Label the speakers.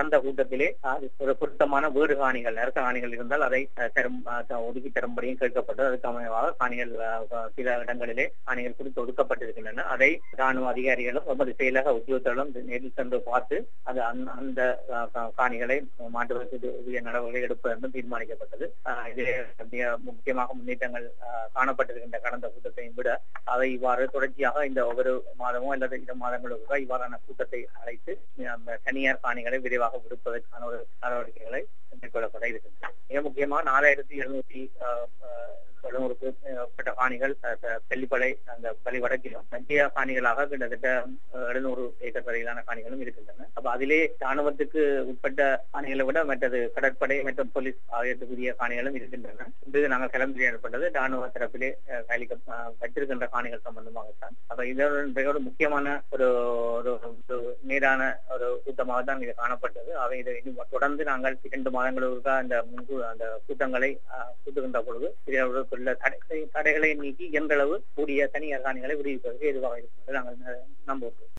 Speaker 1: கடந்த கூட்டத்திலே அது ஒரு பொருத்தமான வேறு காணிகள் அரச காணிகள் இருந்தால் அதை அஹ், தரும் அஹ், த- ஒதுக்கி தரும்படியும் கேட்கப்பட்டது அதுக்கு அமைவாக காணிகள் அஹ், சில இடங்களிலே காணிகள் குறித்து ஒதுக்கப்பட்டிருக்கின்றன அதை ராணுவ அதிகாரிகளும் எமது செயலக உத்தியோகத்தர்களும் நேரில் சென்று பார்த்து அது அந்த- அந்த அஹ், கா- காணிகளை மாற்றுவதற்கு உரிய நடவடிக்கை எடுப்பது என்றும் தீர்மானிக்கப்பட்டது அஹ், இதிலே மிக முக்கியமாக முன்னேற்றங்கள் அஹ், காணப்பட்டிருக்கின்ற கடந்த கூட்டத்தையும் விட அதை இவ்வாறு தொடர்ச்சியாக இந்த ஒவ்வொரு மாதமோ அல்லது இரு மாதங்களுக்கோ இவ்வாறான கூட்டத்தை அழைத்து அந்த தனியார் காணிகளை விரைவாக விடுப்பதற்கான ஒரு நடவடிக்கைகளை மேற்கொள்ளப்பட இருக்கின்றன மிக முக்கியமாக நாலாயிரத்தி எழுநூத்தி எழுநூறுக்கு மேற்பட்ட காணிகள் அஹ், அஹ், தெல்லிப்படை அந்த பலி வடக்கிலும் மத்திய காணிகளாக கிட்டத்தட்ட அஹ், எழுநூறு ஏக்கர் வரையிலான காணிகளும் இருக்கின்றன அப்ப அதிலே ராணுவத்துக்கு உட்பட்ட காணிகளை விட மற்றது கடற்படை மற்றும் போலீஸ் ஆகியத்துக்குரிய காணிகளும் இருக்கின்றன இன்று நாங்கள் கிளம்பி ஏற்பட்டது ராணுவ தரப்பிலே அஹ், கைலிக்க அஹ், வைத்திருக்கின்ற காணிகள் சம்பந்தமாகத்தான் அப்ப இதோட இதோட முக்கியமான ஒரு ஒரு ஒரு நேரான ஒரு கூட்டமாக தான் இது காணப்பட்டது அவை இதை இன்னும் தொடர்ந்து நாங்கள் இரண்டு மாதங்களுக்கு அந்த முன்பு அந்த கூட்டங்களை அஹ், கூட்டுகின்ற பொழுது இதோட உள்ள தடைகளை தடைகளை நீக்கி எந்தளவு கூடிய தனியார் காணிகளை விடுவிப்பதற்கு எதுவாக இருக்கும் என்று நாங்கள் நம்புகிறோம்